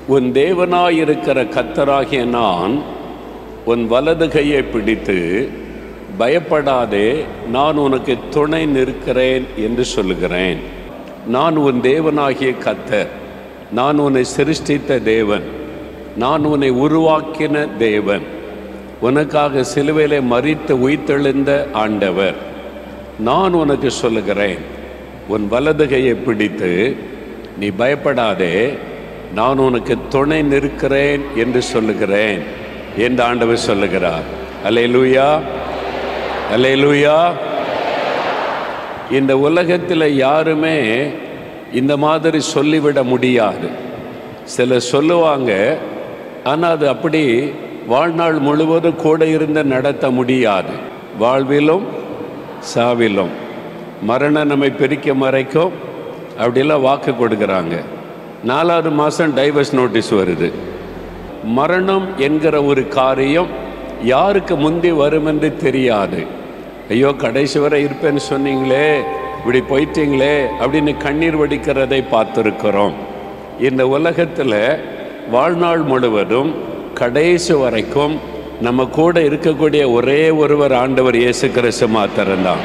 உன் தேவனாயிருக்கிற கத்தராகிய நான் உன் வலது கையை பிடித்து பயப்படாதே நான் உனக்கு துணை நிற்கிறேன் என்று சொல்லுகிறேன் நான் உன் தேவனாகிய கத்தர் நான் உன்னை சிருஷ்டித்த தேவன் நான் உன்னை உருவாக்கின தேவன் உனக்காக சிலுவையிலே மறித்து உயிர்த்தெழுந்த ஆண்டவர் நான் உனக்கு சொல்லுகிறேன் உன் வலது கையை பிடித்து நீ பயப்படாதே நான் உனக்கு துணை நிற்கிறேன் என்று சொல்லுகிறேன் என்று ஆண்டவர் சொல்லுகிறார் அல்லேலூயா அல்லேலூயா இந்த உலகத்தில் யாருமே இந்த மாதிரி சொல்லிவிட முடியாது சிலர் சொல்லுவாங்க ஆனால் அது அப்படி வாழ்நாள் முழுவதும் கூட இருந்து நடத்த முடியாது வாழ்விலும் சாவிலும் மரணம் நம்மை பிரிக்க மறைக்கும் அப்படிலாம் வாக்கு கொடுக்குறாங்க நாலாவது மாதம் டைவர்ஸ் நோட்டீஸ் வருது மரணம் என்கிற ஒரு காரியம் யாருக்கு முந்தி வரும் என்று தெரியாது ஐயோ கடைசி வரை இருப்பேன்னு சொன்னீங்களே இப்படி போயிட்டீங்களே அப்படின்னு கண்ணீர் வடிக்கிறதை பார்த்துருக்கிறோம் இந்த உலகத்தில் வாழ்நாள் முழுவதும் கடைசி வரைக்கும் நம்ம கூட இருக்கக்கூடிய ஒரே ஒருவர் ஆண்டவர் இயேசு கிறிஸ்து மாத்திரம்தான்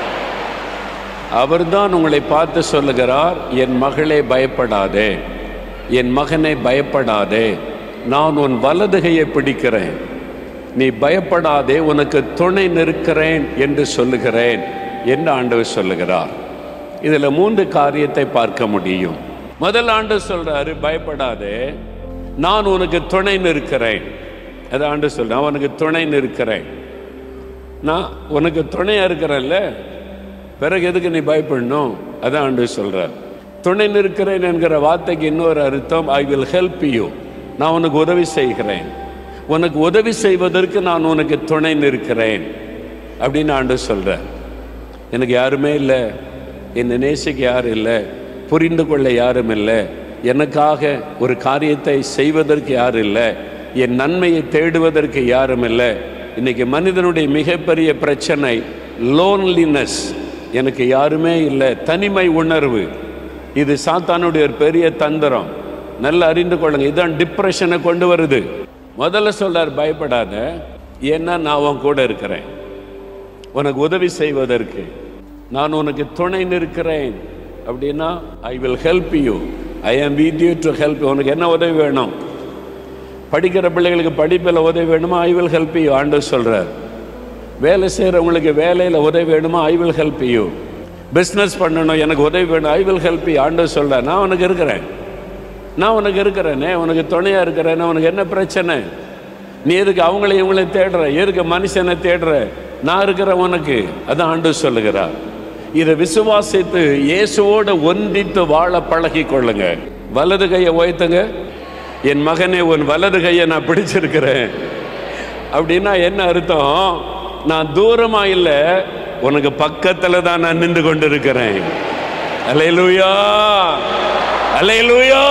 அவர்தான் உங்களை பார்த்து சொல்லுகிறார் என் மகளே பயப்படாதே என் மகனை பயப்படாதே நான் உன் வலதுகையை பிடிக்கிறேன் நீ பயப்படாதே உனக்கு துணை நிற்கிறேன் என்று சொல்லுகிறேன் என்று ஆண்டவர் சொல்லுகிறார் இதில் மூன்று காரியத்தை பார்க்க முடியும் முதல் ஆண்டு சொல்றாரு பயப்படாதே நான் உனக்கு துணை நிற்கிறேன் அது ஆண்டு சொல்றேன் நான் உனக்கு துணை நிற்கிறேன் நான் உனக்கு துணையா இருக்கிறேன்ல பிறகு எதுக்கு நீ பயப்படணும் அதான் ஆண்டு சொல்றார் துணை நிற்கிறேன் என்கிற வார்த்தைக்கு இன்னொரு அர்த்தம் ஐ வில் ஹெல்ப் யூ நான் உனக்கு உதவி செய்கிறேன் உனக்கு உதவி செய்வதற்கு நான் உனக்கு துணை நிற்கிறேன் அப்படின்னு ஆண்டு சொல்கிறேன் எனக்கு யாருமே இல்லை என்னை நேசிக்க யாரும் இல்லை புரிந்து கொள்ள யாரும் இல்லை எனக்காக ஒரு காரியத்தை செய்வதற்கு யாரும் இல்லை என் நன்மையை தேடுவதற்கு யாரும் இல்லை இன்னைக்கு மனிதனுடைய மிகப்பெரிய பிரச்சனை லோன்லினஸ் எனக்கு யாருமே இல்லை தனிமை உணர்வு இது சாத்தானுடைய ஒரு பெரிய தந்திரம் நல்லா அறிந்து கொள்ளுங்க இதுதான் டிப்ரெஷனை கொண்டு வருது முதல்ல சொல்றார் பயப்படாத ஏன்னா நான் உன் கூட இருக்கிறேன் உனக்கு உதவி செய்வதற்கு நான் உனக்கு துணை நிற்கிறேன் அப்படின்னா I will help you I am with you to help உனக்கு என்ன உதவி வேணும் படிக்கிற பிள்ளைகளுக்கு படிப்பில் உதவி வேணுமா ஐ வில் ஹெல்ப் யூ ஆண்டு சொல்கிறார் வேலை செய்கிறவங்களுக்கு வேலையில் உதவி வேணுமா I will help you business பண்ணணும் எனக்கு உதவி வேணும் ஐ வில் ஹெல்ப் யூ ஆண்டு சொல்கிறார் நான் உனக்கு இருக்கிறேன் நான் உனக்கு இருக்கிறேனே உனக்கு துணையாக இருக்கிறேனே உனக்கு என்ன பிரச்சனை நீ எதுக்கு அவங்கள இவங்களையும் தேடுற எதுக்கு மனுஷனை தேடுற நான் இருக்கிறேன் உனக்கு அதான் ஆண்டு சொல்லுகிறார் இதை விசுவாசித்து இயேசுவோட ஒன்றித்து வாழ பழகி கொள்ளுங்க வலது கையை உயர்த்துங்க என் மகனே உன் வலது கையை நான் பிடிச்சிருக்கிறேன் அப்படின்னா என்ன அர்த்தம் நான் தூரமா இல்லை உனக்கு பக்கத்துல தான் நான் நின்று கொண்டு இருக்கிறேன் அலையலூயா அலையலூயா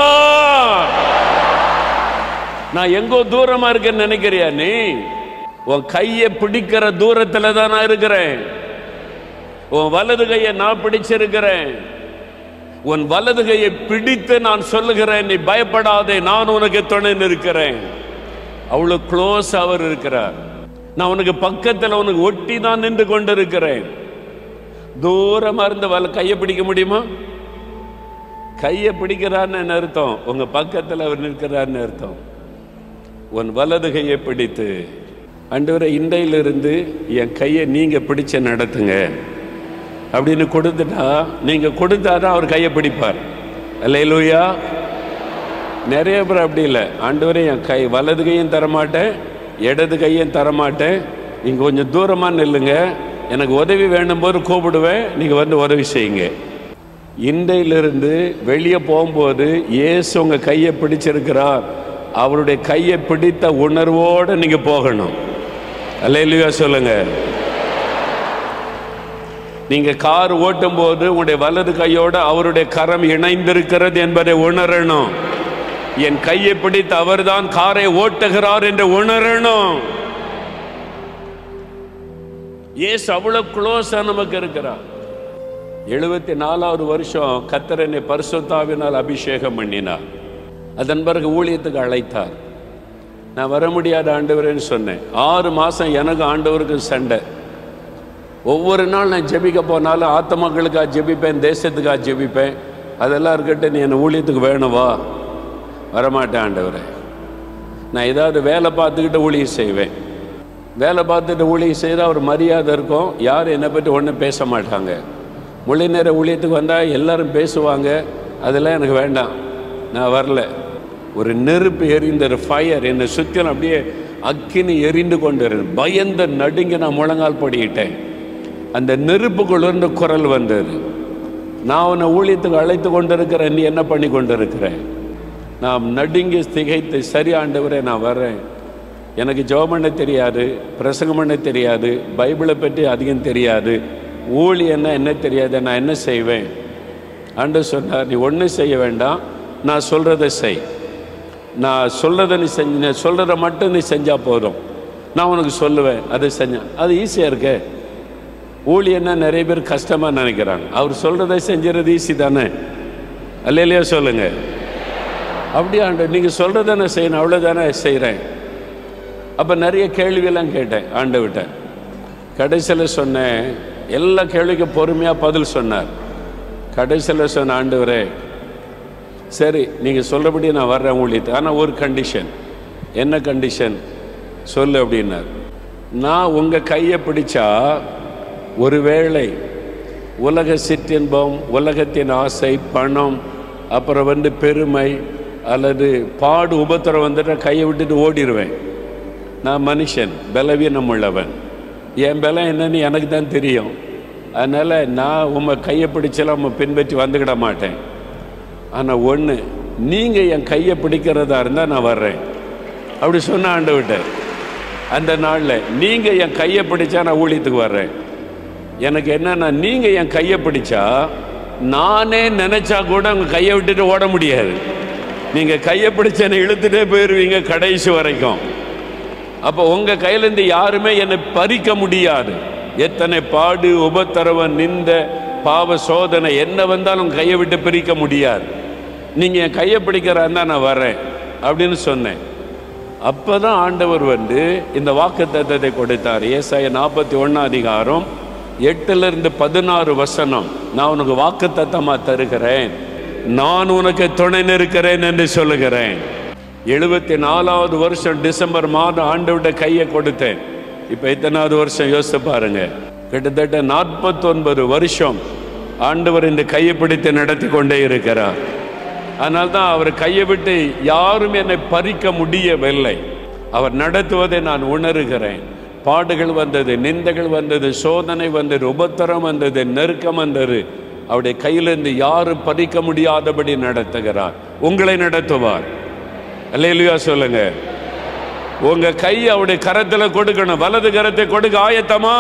நான் எங்கோ தூரமா இருக்கேன்னு நினைக்கிறியா நீ உன் கையை பிடிக்கிற தூரத்துல தான் நான் இருக்கிறேன் உன் வலது கையை நான் பிடிச்சிருக்கிறேன் உன் வலது கையை பிடித்து நான் சொல்லுகிறேன் நீ பயப்படாதே நான் உனக்கு துணை நிற்கிறேன் அவ்வளவு க்ளோஸ் அவர் இருக்கிறார் நான் உனக்கு பக்கத்தில் உனக்கு ஒட்டி தான் நின்று கொண்டிருக்கிறேன் தூரமா இருந்து வல கையை பிடிக்க முடியுமா கையை பிடிக்கிறான்னு என்ன அர்த்தம் உங்க பக்கத்தில் அவர் நிற்கிறார்னு அர்த்தம் உன் வலது கையை பிடித்து அன்றுவரை இன்றையிலிருந்து என் கையை நீங்க பிடிச்சு நடத்துங்க அப்படின்னு கொடுத்துட்டா நீங்க கொடுத்தாதான் அவர் கையை பிடிப்பார் அல்லையிலூயா நிறைய பேர் அப்படி இல்லை ஆண்டவரே என் கை வலது கையும் தரமாட்டேன் இடது கையும் தரமாட்டேன் இங்கே கொஞ்சம் தூரமாக நில்லுங்க எனக்கு உதவி வேணும் போது கூப்பிடுவேன் நீங்கள் வந்து உதவி செய்யுங்க இன்றையிலிருந்து வெளியே போகும்போது இயேசு உங்கள் கையை பிடிச்சிருக்கிறார் அவருடைய கையை பிடித்த உணர்வோடு நீங்கள் போகணும் அல்லையிலுயா சொல்லுங்க நீங்க கார் ஓட்டும் போது உங்களுடைய வலது கையோட அவருடைய கரம் இணைந்திருக்கிறது என்பதை உணரணும் என் கையை பிடித்து அவர்தான் காரை ஓட்டுகிறார் என்று உணரணும் ஏசு அவ்வளவு க்ளோஸா நமக்கு இருக்கிறார் எழுபத்தி நாலாவது வருஷம் கத்தர் என்னை பரிசுத்தாவினால் அபிஷேகம் பண்ணினார் அதன் பிறகு ஊழியத்துக்கு அழைத்தார் நான் வர முடியாத ஆண்டவரேன்னு சொன்னேன் ஆறு மாதம் எனக்கு ஆண்டவருக்கு சண்டை ஒவ்வொரு நாள் நான் ஜெபிக்க போனாலும் ஆத்த மக்களுக்காக ஜெபிப்பேன் தேசத்துக்காக ஜெபிப்பேன் அதெல்லாம் இருக்கட்டும் நீ என்னை ஊழியத்துக்கு வேணுவா வரமாட்டேன் ஆண்டவரே நான் ஏதாவது வேலை பார்த்துக்கிட்டு ஊழியம் செய்வேன் வேலை பார்த்துட்டு ஊழியம் செய்தால் ஒரு மரியாதை இருக்கும் யாரும் என்னை பற்றி ஒன்றும் பேச மாட்டாங்க மொழி நேர ஊழியத்துக்கு வந்தால் எல்லாரும் பேசுவாங்க அதெல்லாம் எனக்கு வேண்டாம் நான் வரல ஒரு நெருப்பு எரிந்த ஒரு ஃபயர் என்னை சுற்றிலும் அப்படியே அக்கினி எரிந்து கொண்டு இருக்கு. பயந்த நடுங்கி நான் முழங்கால் படிக்கிட்டேன் அந்த நெருப்புக்குள்ளிருந்து குரல் வந்தது நான் உன்னை ஊழியத்துக்கு அழைத்து கொண்டிருக்கிறேன் நீ என்ன பண்ணி கொண்டிருக்கிறேன் நான் நடுங்கி திகைத்து சரி ஆண்டவரே நான் வர்றேன் எனக்கு ஜெபம் பண்ண தெரியாது பிரசங்கம் பண்ண தெரியாது பைபிளை பற்றி அதிகம் தெரியாது ஊழியன்னா என்ன தெரியாது நான் என்ன செய்வேன் ஆண்டவர் சொன்னார் நீ ஒன்றும் செய்ய வேண்டாம் நான் சொல்கிறத செய் நான் சொல்கிறத நீ செஞ்ச நான் சொல்கிறத மட்டும் நீ செஞ்சால் போதும் நான் உனக்கு சொல்லுவேன் அதை செஞ்சேன் அது ஈஸியாக இருக்கே ஊழியன்னா நிறைய பேர் கஷ்டமாக நினைக்கிறாங்க அவர் சொல்கிறத செஞ்சுறது ஈஸி தானே அல்லையா சொல்லுங்கள் அப்படியே ஆண்டு நீங்கள் சொல்கிறத நான் செய்யணும் அவ்வளோதானே செய்கிறேன் அப்போ நிறைய கேள்வியெல்லாம் கேட்டேன் ஆண்டவிட்ட கடைசியில் சொன்னேன் எல்லா கேள்விக்கும் பொறுமையாக பதில் சொன்னார் கடைசியில் சொன்ன ஆண்டவரே சரி நீங்கள் சொல்கிறபடி நான் வர்றேன் ஊழியத்து ஆனால் ஒரு கண்டிஷன் என்ன கண்டிஷன் சொல்லு அப்படின்னார் நான் உங்கள் கையை பிடிச்சா ஒருவேளை உலக சிற்றின்பம் உலகத்தின் ஆசை பணம் அப்புறம் வந்து பெருமை அல்லது பாடு உபத்திரம் வந்துட்டு கையை விட்டுட்டு ஓடிடுவேன் நான் மனுஷன் பலவீனம் உள்ளவன் என் பலம் என்னன்னு எனக்கு தான் தெரியும் அதனால் நான் உம்மை கையை பிடிச்செல்லாம் உம்மை பின்பற்றி வந்துக்கிட மாட்டேன் ஆனால் ஒன்று நீங்கள் என் கையை பிடிக்கிறதா இருந்தால் நான் வர்றேன் அப்படி சொன்ன ஆண்டவிட்ட அந்த நாளில் நீங்கள் என் கையை பிடிச்சா நான் ஊழியத்துக்கு வர்றேன் எனக்கு என்னன்னா நீங்கள் என் கையை பிடிச்சா நானே நினச்சா கூட உங்கள் கையை விட்டுட்டு ஓட முடியாது நீங்கள் கையை பிடிச்ச என்னை இழுத்துட்டே போயிடுவீங்க கடைசி வரைக்கும் அப்போ உங்கள் கையிலேருந்து யாருமே என்னை பறிக்க முடியாது எத்தனை பாடு உபத்திரவம் நிந்த பாவ சோதனை என்ன வந்தாலும் உங்க கையை விட்டு பிரிக்க முடியாது நீங்கள் என் கையை பிடிக்கிறதா நான் வரேன் அப்படின்னு சொன்னேன் அப்போ தான் ஆண்டவர் வந்து இந்த வாக்கு தத்தத்தை கொடுத்தார் ஏசாய நாற்பத்தி ஒன்றாம் அதிகாரம் எட்டுலேருந்து பதினாறு வசனம் நான் உனக்கு வாக்கு தத்தமாக தருகிறேன் நான் உனக்கு துணை நிற்கிறேன் என்று சொல்லுகிறேன் எழுபத்தி நாலாவது வருஷம் டிசம்பர் மாதம் ஆண்டவர்கிட்ட கையை கொடுத்தேன் இப்போ எத்தனாவது வருஷம் யோசிச்சு பாருங்க கிட்டத்தட்ட நாற்பத்தொன்பது வருஷம் ஆண்டவர் இந்த கையை பிடித்து நடத்தி கொண்டே இருக்கிறார் அதனால தான் அவர் கையை விட்டு யாரும் என்னை பறிக்க முடியவில்லை அவர் நடத்துவதை நான் உணர்கிறேன் பாடுகள் வந்தது நிந்தைகள் வந்தது சோதனை வந்தது உபத்திரம் வந்தது நெருக்கம் வந்தது அவருடைய கையிலிருந்து யாரும் பறிக்க முடியாதபடி நடத்துகிறார் உங்களை நடத்துவார் அல்லேலூயா சொல்லுங்க உங்க கை அவருடைய கரத்துல கொடுக்கணும் வலது கரத்தை கொடுக்க ஆயத்தமா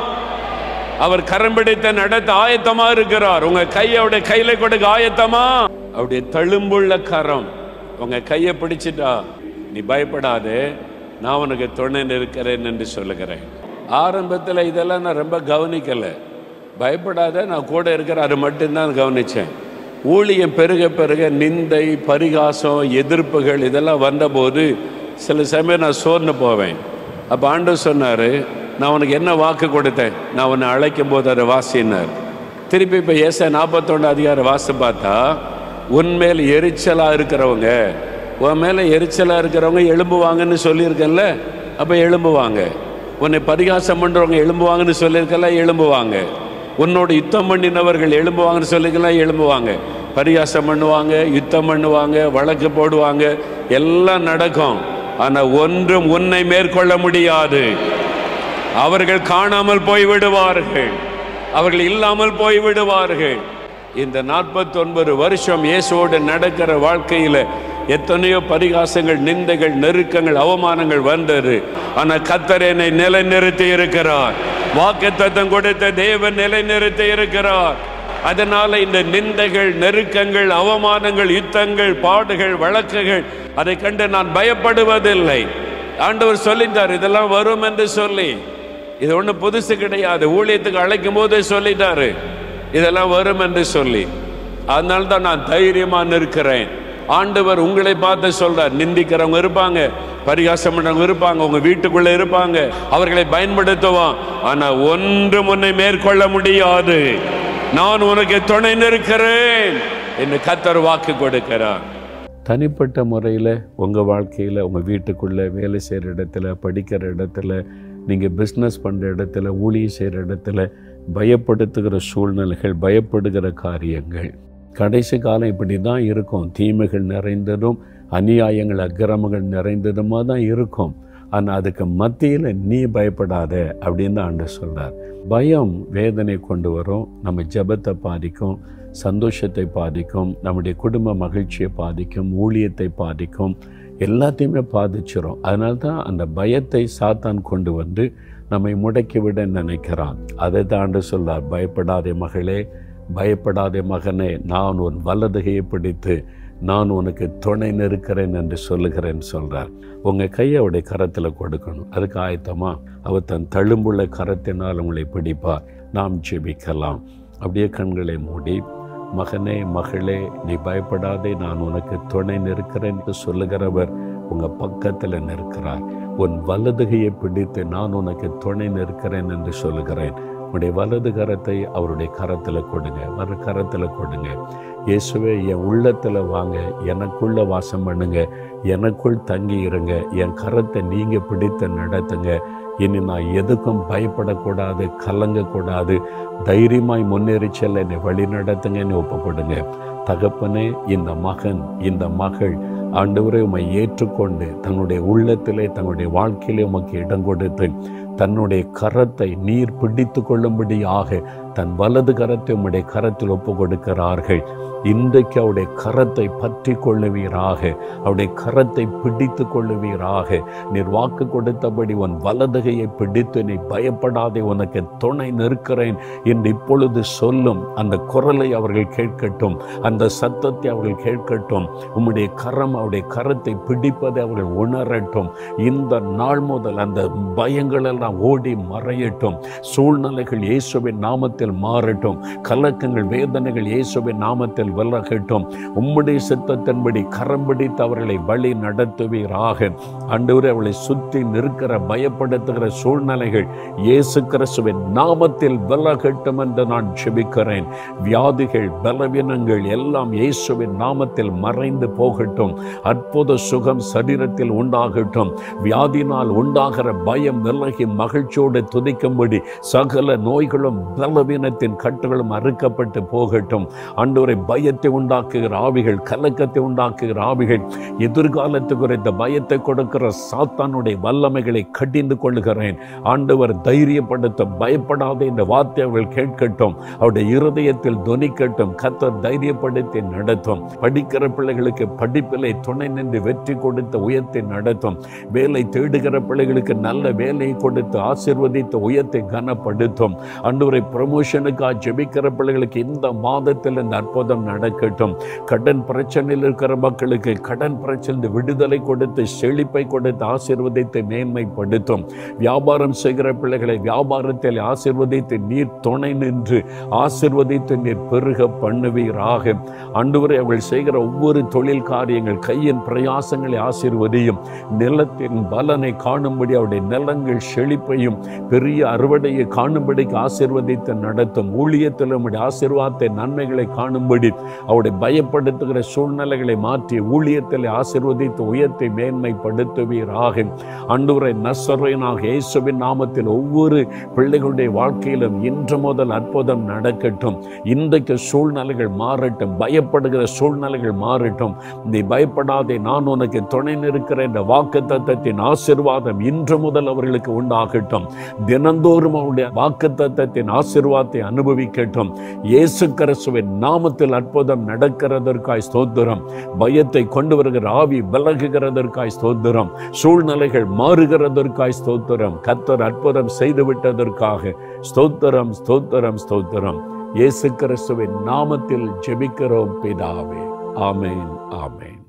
அவர் கரம் பிடித்த நடத்த ஆயத்தமா இருக்கிறார் உங்க கை அவருடைய கையில கொடுக்க ஆயத்தமா அவருடைய தழும்புள்ள கரம் உங்க கையை பிடிச்சிட்டா நீ பயப்படாதே நான் உனக்கு துணை இருக்கிறேன் என்று சொல்லுகிறேன் ஆரம்பத்தில் இதெல்லாம் நான் ரொம்ப கவனிக்கல பயப்படாத நான் கூட இருக்கிற அது மட்டும்தான் கவனிச்சேன் ஊழியம் பெருக பெருக நிந்தை பரிகாசம் எதிர்ப்புகள் இதெல்லாம் வந்தபோது சில சமயம் நான் சோர்ந்து போவேன் அப்போ ஆண்டவர் சொன்னார் நான் உனக்கு என்ன வாக்கு கொடுத்தேன் நான் உன்னை அழைக்கும் போது அதை வாசினார் திருப்பி இப்போ ஏச நாற்பத்தொன்று அதிகார வாசி பார்த்தா உன்மேல் எரிச்சலாக இருக்கிறவங்க உன் மேலே எரிச்சலாக இருக்கிறவங்க எழும்புவாங்கன்னு சொல்லியிருக்கேன்ல அப்போ எழும்புவாங்க உன்னை பரிகாசம் பண்ணுறவங்க எழும்புவாங்கன்னு சொல்லியிருக்கல எழும்புவாங்க உன்னோட யுத்தம் பண்ணினவர்கள் எழும்புவாங்கன்னு சொல்லிக்கலாம் எழும்புவாங்க பரிகாசம் பண்ணுவாங்க யுத்தம் பண்ணுவாங்க வழக்கு போடுவாங்க எல்லாம் நடக்கும் ஆனால் ஒன்றும் உன்னை மேற்கொள்ள முடியாது அவர்கள் காணாமல் போய் விடுவார்கள் அவர்கள் இல்லாமல் போய் விடுவார்கள் இந்த நாற்பத்தொன்பது வருஷம் இயேசுவோடு நடக்கிற வாழ்க்கையில எத்தனையோ பரிகாசங்கள் நிந்தைகள் நெருக்கங்கள் அவமானங்கள் வந்தது ஆனா கத்தர் என்னை நிலைநிறுத்தி இருக்கிறார் வாக்குத்தத்தம் கொடுத்த தேவன் நிலைநிறுத்தி இருக்கிறார் அதனால இந்த நிந்தைகள் நெருக்கங்கள் அவமானங்கள் யுத்தங்கள் பாடுகள் வழக்குகள் அதை கண்டு நான் பயப்படுவதில்லை ஆண்டவர் சொல்லிட்டார் இதெல்லாம் வரும் என்று சொல்லி இது ஒன்றும் புதுசு கிடையாது ஊழியத்துக்கு அழைக்கும் போதே சொல்லிட்டாரு இதெல்லாம் வரும் என்று சொல்லி அதனால தான் நான் தைரியமாக நிற்கிறேன் ஆண்டவர் உங்களை பார்த்து சொல்றார் நிந்திக்கிறவங்க இருப்பாங்க பரிகாசம் பண்றவங்க இருப்பாங்க உங்க வீட்டுக்குள்ள இருப்பாங்க அவர்களை பயன்படுத்துவான் ஆனா ஒன்றும் உன்னை மேற்கொள்ள முடியாது நான் உனக்கு துணை நிற்கிறேன் என்று கத்தர் வாக்கு கொடுக்கிறார் தனிப்பட்ட முறையில் உங்கள் வாழ்க்கையில் உங்கள் வீட்டுக்குள்ளே வேலை செய்கிற இடத்துல படிக்கிற இடத்துல நீங்கள் பிஸ்னஸ் பண்ணுற இடத்துல ஊழியம் செய்கிற இடத்துல பயப்படுத்துகிற சூழ்நிலைகள் பயப்படுகிற காரியங்கள் கடைசி காலம் இப்படி தான் இருக்கும் தீமைகள் நிறைந்ததும் அநியாயங்கள் அக்கிரமங்கள் நிறைந்ததுமாக தான் இருக்கும் ஆனால் அதுக்கு மத்தியில் நீ பயப்படாத அப்படின்னு தான் ஆண்டு சொல்கிறார் பயம் வேதனை கொண்டு வரும் நம்ம ஜெபத்தை பாதிக்கும் சந்தோஷத்தை பாதிக்கும் நம்முடைய குடும்ப மகிழ்ச்சியை பாதிக்கும் ஊழியத்தை பாதிக்கும் எல்லாத்தையுமே பாதிச்சிரும் அதனால தான் அந்த பயத்தை சாத்தான் கொண்டு வந்து நம்மை முடக்கிவிட நினைக்கிறான் அதை தாண்டு சொல்றார் பயப்படாதே மகளே பயப்படாதே மகனே நான் உன் வலதுகையை பிடித்து நான் உனக்கு துணை நிற்கிறேன் என்று சொல்லுகிறேன் சொல்கிறார் உங்கள் கையை அவருடைய கரத்தில் கொடுக்கணும் அதுக்கு ஆயத்தமா அவர் தன் தழும்புள்ள கரத்தினால் உங்களை பிடிப்பார் நாம் ஜெபிக்கலாம் அப்படியே கண்களை மூடி மகனே மகளே நீ பயப்படாதே நான் உனக்கு துணை நிற்கிறேன் என்று சொல்லுகிறவர் உங்கள் பக்கத்தில் நிற்கிறார் உன் வலதுகையை பிடித்து நான் உனக்கு துணை நிற்கிறேன் என்று சொல்லுகிறேன் உன்னுடைய வலது கரத்தை அவருடைய கரத்தில் கொடுங்க வர கரத்தில் கொடுங்க இயேசுவே என் உள்ளத்தில் வாங்க எனக்குள்ள வாசம் பண்ணுங்க எனக்குள் தங்கி இருங்க என் கரத்தை நீங்கள் பிடித்து நடத்துங்க இனி நான் எதுக்கும் பயப்படக்கூடாது கலங்கக்கூடாது தைரியமாய் முன்னேறி செல்ல என்னை வழி நடத்துங்கன்னு ஒப்பு கொடுங்க தகப்பனே இந்த மகன் இந்த மகள் ஆண்டவரை உம்மை ஏற்றுக்கொண்டு தன்னுடைய உள்ளத்திலே தன்னுடைய வாழ்க்கையிலே உமக்கு இடம் கொடுத்து தன்னுடைய கரத்தை நீர் பிடித்து கொள்ளும்படியாக தன் வலது கரத்தை உம்முடைய கரத்தில் ஒப்பு கொடுக்கிறார்கள் இன்றைக்கு அவருடைய கரத்தை பற்றி கொள்ளுவீராக அவருடைய கரத்தை பிடித்து கொள்ளுவீராக நீர் வாக்கு கொடுத்தபடி உன் வலதுகையை பிடித்து நீ பயப்படாதே உனக்கு துணை நிற்கிறேன் என்று இப்பொழுது சொல்லும் அந்த குரலை அவர்கள் கேட்கட்டும் அந்த சத்தத்தை அவர்கள் கேட்கட்டும் உம்முடைய கரம் அவருடைய கரத்தை பிடிப்பதை அவர்கள் உணரட்டும் இந்த நாள் முதல் அந்த பயங்கள் எல்லாம் ஓடி மறையட்டும் சூழ்நிலைகள் இயேசுவின் நாமத்தில் மாறட்டும் கலக்கங்கள் வேதனைகள் இயேசுவின் நாமத்தில் விலகட்டும் உம்முடைய சித்தத்தின்படி கரம் பிடித்து அவர்களை வழி நடத்துவீராக ஆண்டவரே அவளை சுற்றி நிற்கிற பயப்படுத்துகிற சூழ்நிலைகள் இயேசு கிறிஸ்துவின் நாமத்தில் விலகட்டும் என்று நான் ஜெபிக்கிறேன் வியாதிகள் பலவீனங்கள் எல்லாம் இயேசுவின் நாமத்தில் மறைந்து போகட்டும் அற்புத சுகம் சரீரத்தில் உண்டாகட்டும் வியாதினால் உண்டாகிற பயம் விலகி மகிழ்ச்சியோடு துதிக்கும்படி சகல நோய்களும் பலவீனத்தின் கட்டுகளும் அறுக்கப்பட்டு போகட்டும் ஆண்டவரை பயத்தை உண்டாக்குகிற ஆவிகள் கலக்கத்தை உண்டாக்குகிற ஆவிகள் எதிர்காலத்து குறித்த பயத்தை கொடுக்கிற சாத்தானுடைய வல்லமைகளை கடிந்து கொள்கிறேன் ஆண்டவர் தைரியப்படுத்த பயப்படாத இந்த வார்த்தை அவர்கள் கேட்கட்டும் அவருடைய இருதயத்தில் துணிக்கட்டும் கத்தர் தைரியப்படுத்தி நடத்தும் படிக்கிற பிள்ளைகளுக்கு படிப்பிலை துணை நின்று வெற்றி கொடுத்த உயர்த்தை நடத்தும் வேலை தேடுகிற பிள்ளைகளுக்கு நல்ல வேலையை கொடுத்து ஆசிர்வதித்த உயர்த்தை கனப்படுத்தும் அன்றுவரை ப்ரமோஷனுக்காக ஜெபிக்கிற பிள்ளைகளுக்கு இந்த மாதத்தில் இந்த அற்புதம் நடக்கட்டும் கடன் பிரச்சனையில் இருக்கிற மக்களுக்கு கடன் பிரச்சனை விடுதலை கொடுத்து செழிப்பை கொடுத்து ஆசிர்வதித்து மேன்மைப்படுத்தும் வியாபாரம் செய்கிற பிள்ளைகளை வியாபாரத்தில் ஆசிர்வதித்து நீர் துணை நின்று ஆசிர்வதித்து நீர் பெருக பண்ணுவீராக அன்றுவரை அவள் செய்கிற ஒவ்வொரு தொழில் காரியங்கள் கையின் பிரயாசங்களை ஆசிர்வதியும் நிலத்தின் பலனை காணும்படி அவருடைய நிலங்கள் செழிப்பையும் பெரிய அறுவடையை காணும்படிக்கு ஆசிர்வதித்து நடத்தும் ஊழியத்தில் நம்முடைய ஆசிர்வாதத்தை நன்மைகளை காணும்படி அவருடைய பயப்படுத்துகிற சூழ்நிலைகளை மாற்றி ஊழியத்தில் ஆசிர்வதித்து உயர்த்தை மேன்மைப்படுத்துவீராக அன்றுவரை நசரையனாக இயேசுவின் நாமத்தில் ஒவ்வொரு பிள்ளைகளுடைய வாழ்க்கையிலும் இன்று முதல் அற்புதம் நடக்கட்டும் இன்றைக்கு சூழ்நிலைகள் மாறட்டும் பயப்படுகிற சூழ்நிலைகள் மாறட்டும் நீ பயப்படாதே நான் உனக்கு துணை நிற்கிற இந்த வாக்கு தத்தத்தின் ஆசிர்வாதம் இன்று முதல் அவர்களுக்கு உண்டாகட்டும் தினந்தோறும் அவருடைய வாக்கு தத்தத்தின் ஆசிர்வாதத்தை அனுபவிக்கட்டும் இயேசு கிறிஸ்துவின் நாமத்தில் அற்புதம் நடக்கிறதற்காய் ஸ்தோத்திரம் பயத்தை கொண்டு வருகிற ஆவி விலகுகிறதற்காய் ஸ்தோத்திரம் சூழ்நிலைகள் மாறுகிறதற்காய் ஸ்தோத்திரம் கத்தர் அற்புதம் செய்து விட்டதற்காக ஸ்தோத்திரம் ஸ்தோத்திரம் ஸ்தோத்திரம் இயேசு கிறிஸ்துவின் நாமத்தில் ஜெபிக்கிறோம் பிதாவே ஆமேன் ஆமேன்